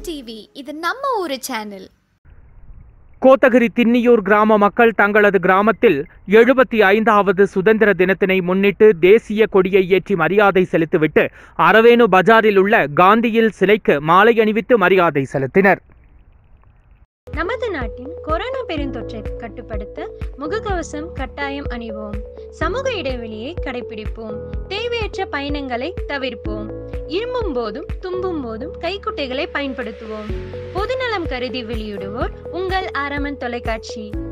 TV இது நம்ம ஊரு சேனல் கோத்தகிரி தின்னியூர் கிராம மக்கள் தங்களது கிராமத்தில் எழுபத்தி ஐந்தாவது சுதந்திர தினத்தினை முன்னிட்டு தேசிய கொடியை ஏற்றி மரியாதை செலுத்திவிட்டு அரவேணு பஜாரில் உள்ள காந்தியில் சிலைக்கு மாலை அணிவித்து மரியாதை செலுத்தினர் நமது நாட்டின் கொரோனா பெருந்தொற்றை கட்டுப்படுத்த முகக்கவசம் கட்டாயம் அணிவோம் சமூக இடைவெளியை கடைபிடிப்போம் தேவையற்ற பயணங்களை தவிர்ப்போம் இருமும் போதும் தும்பும் போதும் கைக்குட்டைகளை பயன்படுத்துவோம் பொதுநலம் கருதி வெளியிடுவோர் உங்கள் ஆரமன் தொலைக்காட்சி